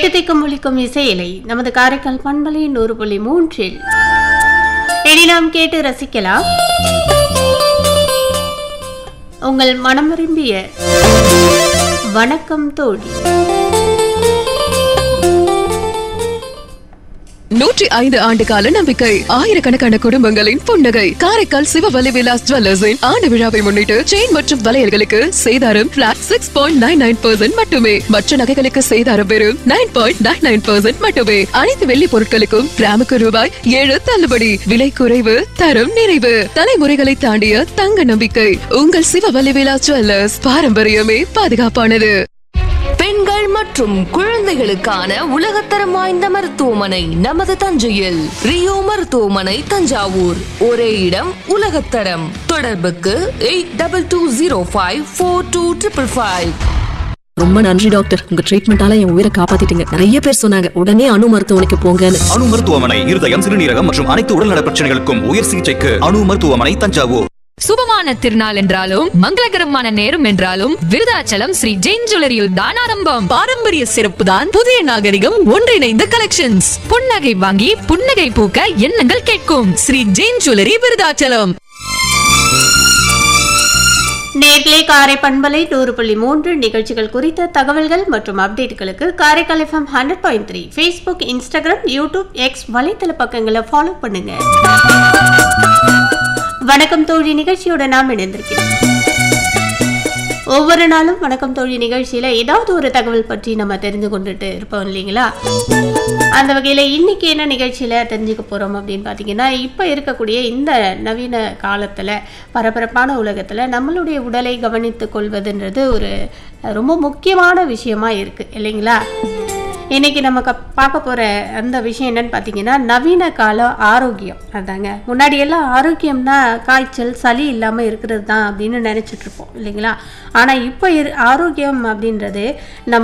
திக்கு திக்கும் ஒலிக்கும் இசையிலை நமது காரைக்கால் பண்பலை நூறு புள்ளி மூன்றில் இனி நாம் கேட்டு ரசிக்கலாம் உங்கள் மனம் விரும்பிய வணக்கம் தோழி நூற்றி ஐந்து ஆண்டு கால நம்பிக்கை ஆயிரக்கணக்கான குடும்பங்களின் புன்னகை காரைக்கால் சிவவலி விலாஸ் ஜுவல்லர்ஸின் ஆண்டு விழாவை முன்னிட்டு செயின் மற்றும் வளையல்களுக்கு சேதாரம் flat six point nine nine percent மட்டுமே மற்ற நகைகளுக்கு சேதாரம் வெறும் nine point nine nine percent மட்டுமே அனைத்து வெள்ளி பொருட்களுக்கும் கிராமுக்கு ரூபாய் ஏழு தள்ளுபடி விலை குறைவு தரம் நிறைவு தலைமுறைகளை தாண்டிய தங்க நம்பிக்கை உங்கள் சிவவலி விலாஸ் ஜுவல்லர்ஸ் பாரம்பரியமே பாதுகாப்பானது பெண்கள் மற்றும் குழந்தைகளுக்கான உலகத்தரம் வாய்ந்த மருத்துவமனை நமது தஞ்சையில் ரியோ மருத்துவமனை தஞ்சாவூர் ஒரே இடம் உலகத்தரம் தொடர்புக்கு eight double two zero five four two triple five ரொம்ப நன்றி டாக்டர் உங்க ட்ரீட்மெண்டால என் உயிரை காப்பாத்திட்டீங்க நிறைய பேர் சொன்னாங்க உடனே அணு மருத்துவமனைக்கு போங்கன்னு அணு மருத்துவமனை இருதயம் சிறுநீரகம் மற்றும் அனைத்து உடல்நல பிரச்சனைகளுக்கும் உயர் சிகிச்சைக்கு அணு மருத்துவமனை தஞ்சாவூர் சுபமான திருநாள் என்றாலும் மங்களகரமான நேரம் என்றாலும் விருதாச்சலம் ஸ்ரீ ஜெயின் ஜுவல்லரியில் தான் ஆரம்பம் பாரம்பரிய சிறப்பு தான் புதிய நாகரிகம் ஒன்றிணைந்த கலெக்ஷன்ஸ் புன்னகை வாங்கி புன்னகை பூக்க எண்ணங்கள் கேட்கும் ஸ்ரீ ஜெயின் ஜுவல்லரி விருதாச்சலம் நேர்களே காரை பண்பலை நூறு புள்ளி மூன்று நிகழ்ச்சிகள் குறித்த தகவல்கள் மற்றும் அப்டேட்டுகளுக்கு Karaikal FM hundred point three Facebook Instagram YouTube X வலைத்தள பக்கங்களை ஃபாலோ பண்ணுங்க வணக்கம் தோழி நிகழ்ச்சியோட நாம் இணைந்திருக்கிறோம் ஒவ்வொரு நாளும் வணக்கம் தோழி நிகழ்ச்சியில ஏதாவது ஒரு தகவல் பற்றி நம்ம தெரிந்து கொண்டுட்டு இருப்போம் இல்லைங்களா அந்த வகையில் இன்னைக்கு என்ன நிகழ்ச்சியில் தெரிஞ்சுக்க போகிறோம் அப்படின்னு பார்த்தீங்கன்னா இப்போ இருக்கக்கூடிய இந்த நவீன காலத்தில் பரபரப்பான உலகத்தில் நம்மளுடைய உடலை கவனித்து கொள்வதுன்றது ஒரு ரொம்ப முக்கியமான விஷயமா இருக்குது இல்லைங்களா இன்னைக்கு நம்ம க பார்க்க போகிற அந்த விஷயம் என்னன்னு பார்த்தீங்கன்னா நவீன கால ஆரோக்கியம் அதாங்க முன்னாடி எல்லாம் ஆரோக்கியம்னா காய்ச்சல் சளி இல்லாமல் இருக்கிறது தான் அப்படின்னு நினச்சிட்டு இருப்போம் இல்லைங்களா ஆனால் இப்போ இரு ஆரோக்கியம் அப்படின்றது நம்ம